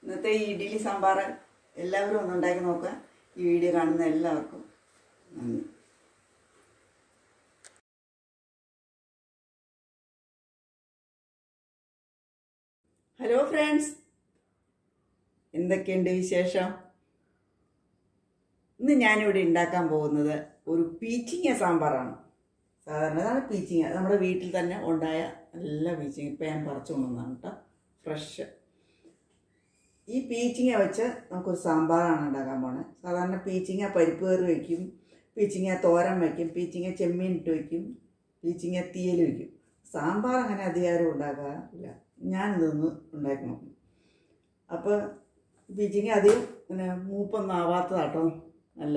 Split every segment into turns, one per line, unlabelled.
ഇന്നത്തെ ഈ ഇഡ്ഡലി സാമ്പാർ എല്ലാവരും ഒന്ന് ഉണ്ടാക്കി നോക്കുക ഈ വീഡിയോ കാണുന്ന എല്ലാവർക്കും നന്ദി ഹലോ ഫ്രണ്ട്സ് എന്തൊക്കെയുണ്ട് വിശേഷം ഇന്ന് ഞാനിവിടെ ഉണ്ടാക്കാൻ പോകുന്നത് ഒരു പീച്ചിങ്ങ സാമ്പാറാണ് സാധാരണ ഇതാണ് പീച്ചിങ്ങ നമ്മുടെ വീട്ടിൽ തന്നെ ഉണ്ടായ നല്ല പീച്ചിങ്ങ ഇപ്പം ഞാൻ പറിച്ചു കൊണ്ടുവന്നതാണ് കേട്ടോ ഫ്രഷ് ഈ പീച്ചിങ്ങ വെച്ച് നമുക്കൊരു സാമ്പാറാണ് ഉണ്ടാക്കാൻ പോണത് സാധാരണ പീച്ചിങ്ങ പരിപ്പ് കറി വയ്ക്കും പീച്ചിങ്ങ തോരൻ വയ്ക്കും പീച്ചിങ്ങ ചെമ്മീൻ ഇട്ട് വയ്ക്കും പീച്ചിങ്ങ തീയൽ വയ്ക്കും സാമ്പാർ അങ്ങനെ അധികാരം ഉണ്ടാക്കാറില്ല ഞാനിതൊന്ന് ഉണ്ടാക്കി നോക്കും അപ്പോൾ പീച്ചിങ്ങ അധികം പിന്നെ മൂപ്പൊന്നും ആവാത്തതാട്ടോ അല്ല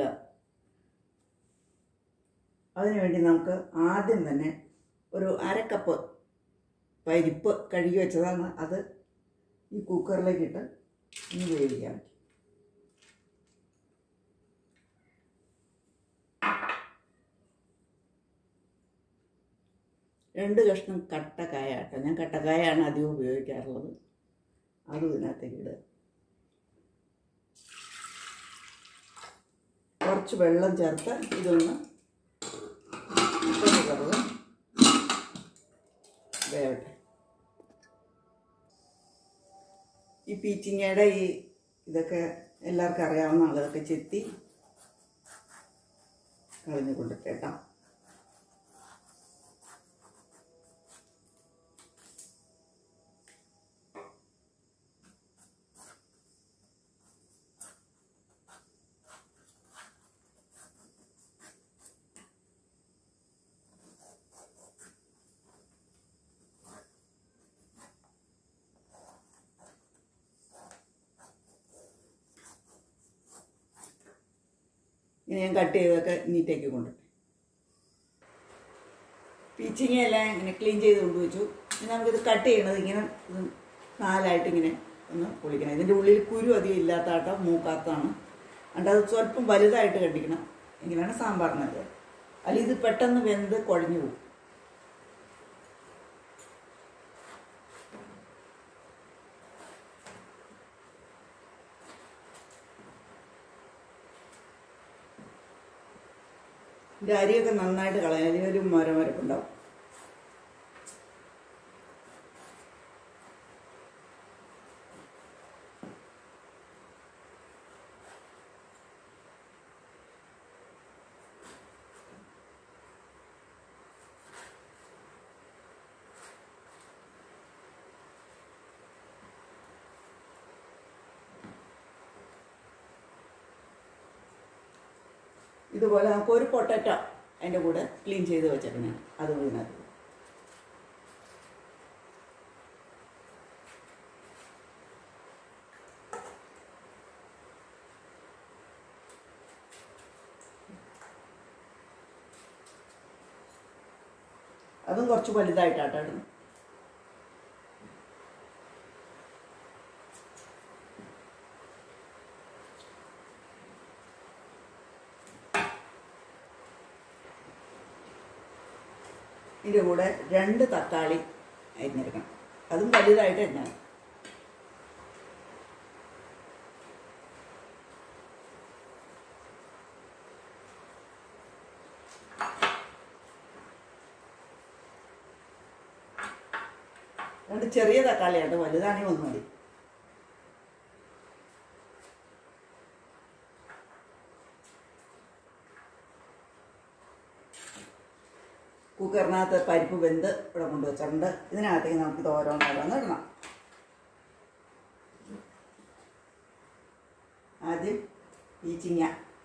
അതിനുവേണ്ടി നമുക്ക് ആദ്യം തന്നെ ഒരു അരക്കപ്പ് പരിപ്പ് കഴുകി വെച്ചതാണ് അത് ഈ കുക്കറിലേക്കിട്ട് ഇനി വേവിക്കാൻ പറ്റും രണ്ട് കഷ്ണം കട്ടക്കായ കേട്ടോ ഞാൻ കട്ടക്കായാണ് അധികം ഉപയോഗിക്കാറുള്ളത് അതും ഇതിനകത്തേക്ക് ഇടുക കുറച്ച് വെള്ളം ചേർത്ത് ഇതൊന്ന് കുക്കറിൽ വേവട്ടെ ഈ പീച്ചിങ്ങയുടെ ഈ ഇതൊക്കെ എല്ലാവർക്കും അറിയാവുന്നതാണ് ഇതൊക്കെ ചെത്തി കളഞ്ഞു കൊണ്ടിട്ട് കേട്ടോ ഇനി ഞാൻ കട്ട് ചെയ്തൊക്കെ നീറ്റാക്കി കൊണ്ടിട്ടെ പീച്ചിങ്ങയെല്ലാം ഇങ്ങനെ ക്ലീൻ ചെയ്ത് കൊണ്ടുവച്ചു ഇനി നമുക്കിത് കട്ട് ചെയ്യണത് ഇങ്ങനെ ഇത് നാലായിട്ട് ഇങ്ങനെ ഒന്ന് പൊളിക്കണം ഇതിൻ്റെ ഉള്ളിൽ കുരു അധികം ഇല്ലാത്താട്ടോ മൂക്കാത്തതാണ് അതുകൊണ്ട് അത് സ്വല്പം വലുതായിട്ട് കണ്ടിക്കണം ഇങ്ങനെയാണ് സാമ്പാറിനത് അല്ലെങ്കിൽ ഇത് പെട്ടെന്ന് വെന്ത് കുഴഞ്ഞു പോകും ഇതിൻ്റെ അരിയൊക്കെ നന്നായിട്ട് കളയാം അതിനൊരു മരമരപ്പുണ്ടാവും ഇതുപോലെ നമുക്ക് ഒരു പൊട്ടറ്റോ അതിൻ്റെ കൂടെ ക്ലീൻ ചെയ്ത് വെച്ചേക്കണേ അതും ഇതിനകത്ത് അതും കുറച്ച് വലുതായിട്ടാട്ടോ ഇടുന്നത് ഇതിൻ്റെ കൂടെ രണ്ട് തക്കാളി അരിഞ്ഞെടുക്കണം അതും വലുതായിട്ട് അരിഞ്ഞാൽ രണ്ട് ചെറിയ തക്കാളിയാണ് വലുതാണെങ്കിൽ ഒന്ന് മതി കുക്കറിനകത്ത് പരിപ്പ് വെന്ത് ഇവിടെ കൊണ്ടുവച്ചിട്ടുണ്ട് ഇതിനകത്തേക്ക് നമുക്ക് ഇത് ഓരോന്നോരോന്ന് ഇടണം ആദ്യം പീച്ചിങ്ങ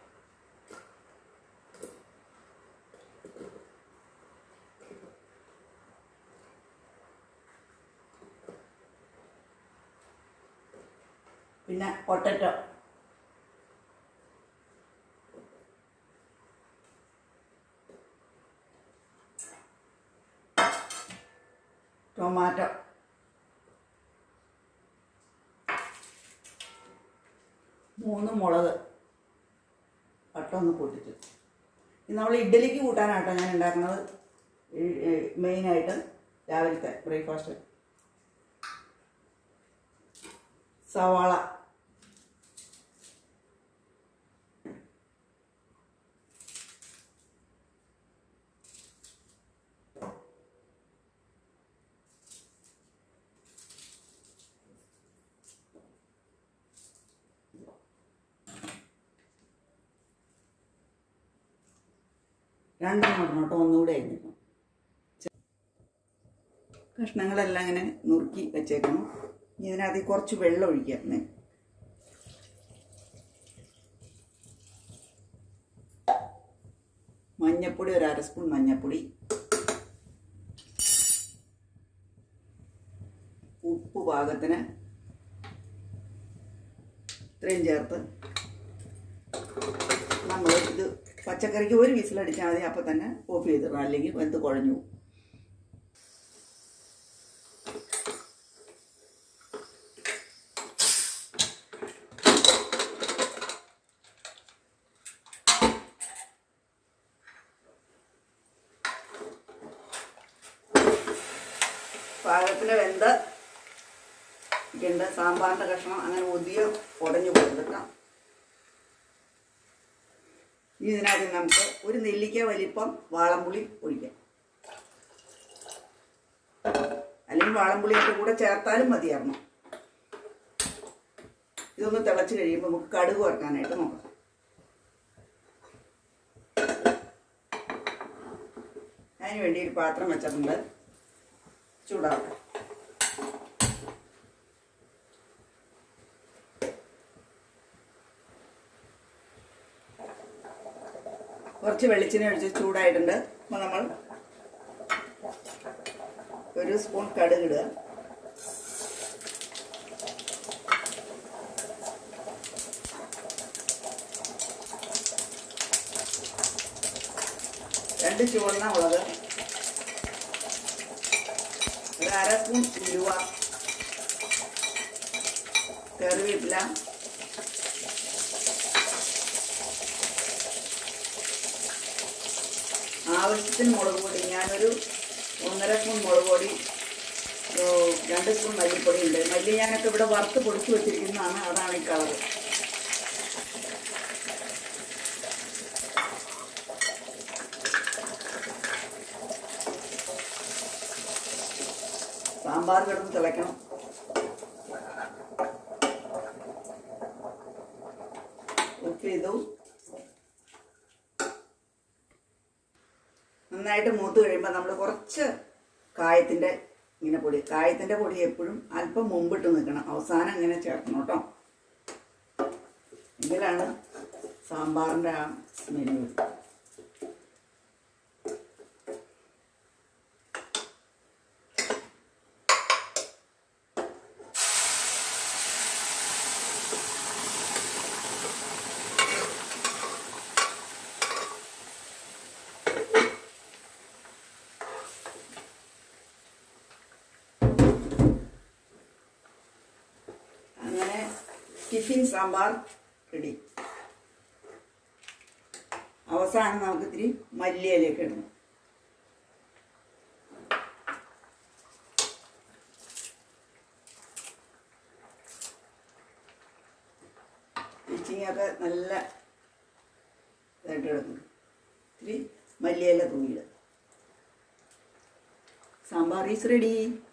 പിന്നെ പൊട്ടറ്റോ ടൊമാറ്റോ മൂന്ന് മുളക് വട്ടം ഒന്ന് പൊട്ടിച്ചു ഇത് നമ്മൾ ഇഡ്ഡലിക്ക് കൂട്ടാനാട്ടോ ഞാൻ ഉണ്ടാക്കുന്നത് മെയിനായിട്ട് രാവിലത്തെ ബ്രേക്ക്ഫാസ്റ്റ് സവാള രണ്ടെണ്ണം ഇടണം കേട്ടോ ഒന്നുകൂടെ ആയിരുന്നു കഷ്ണങ്ങളെല്ലാം ഇങ്ങനെ നുറുക്കി വെച്ചേക്കണം ഇനി ഇതിനകത്ത് കുറച്ച് വെള്ളം ഒഴിക്കാം മഞ്ഞപ്പൊടി ഒരു അര സ്പൂൺ മഞ്ഞപ്പൊടി ഉപ്പ് പാകത്തിന് ഇത്രയും ചേർത്ത് നമ്മൾ ഇത് പച്ചക്കറിക്ക് ഒരു വിസിലടിച്ചാൽ മതി അപ്പം തന്നെ ഓഫ് ചെയ്തിടണം അല്ലെങ്കിൽ വെന്ത് കുഴഞ്ഞു പോകും പാകത്തിന് വെന്ത ഇരിക്കേണ്ട സാമ്പാറിൻ്റെ കഷ്ണം അങ്ങനെ ഒതിയ ഉടഞ്ഞു കൊടുത്തിട്ടാം ഇനി ഇതിനകത്ത് നമുക്ക് ഒരു നെല്ലിക്ക വലിപ്പം വാളംപുളി ഒഴിക്കാം അല്ലെങ്കിൽ വാളംപുളിയൊക്കെ കൂടെ ചേർത്താലും മതിയായിരുന്നു ഇതൊന്ന് തിളച്ച് കഴിയുമ്പോൾ നമുക്ക് കടുക് വറക്കാനായിട്ട് നോക്കാം അതിന് വേണ്ടി ഒരു പാത്രം വെച്ചിട്ടുണ്ട് ചൂടാവട്ടെ കുറച്ച് വെളിച്ചെണ്ണ ഒഴിച്ച് ചൂടായിട്ടുണ്ട് അപ്പോൾ നമ്മൾ ഒരു സ്പൂൺ കടുക് ഇടുക രണ്ട് ചുവന്ന മുളക് ഒരു അര സ്പൂൺ ഉലുവ കറിവേപ്പില ആവശ്യത്തിന് മുളക് പൊടി ഞാനൊരു ഒന്നര സ്പൂൺ മുളക് പൊടി ഒരു രണ്ട് സ്പൂൺ മല്ലിപ്പൊടി ഉണ്ട് മല്ലി ഞാനൊക്കെ ഇവിടെ വറുത്ത് പൊടിച്ച് വെച്ചിരിക്കുന്നതാണ് അതാണ് ഈ കളറ് സാമ്പാർ കിടന്ന് തിളയ്ക്കണം ഉപ്പ് ചെയ്തു നന്നായിട്ട് മൂത്ത് കഴിയുമ്പോൾ നമ്മൾ കുറച്ച് കായത്തിൻ്റെ ഇങ്ങനെ പൊടി കായത്തിൻ്റെ പൊടി എപ്പോഴും അല്പം മുമ്പിട്ട് നിൽക്കണം അവസാനം ഇങ്ങനെ ചേർക്കണം കേട്ടോ ഇതിലാണ് സാമ്പാറിൻ്റെ ആ സ്മെല്ല് വരുന്നത് അങ്ങനെ ടിഫിൻ സാമ്പാർ റെഡി അവസാനം നമുക്ക് ഇത്തിരി മല്ലിയിലേക്ക് ഇടണം സ്റ്റിച്ചിങ്ങൊക്കെ നല്ല ഇതായിട്ട് കിടക്കുന്നു ഇത്തിരി മല്ലിയില തൂങ്ങിയിടുക സാമ്പാർ ഈസ് റെഡി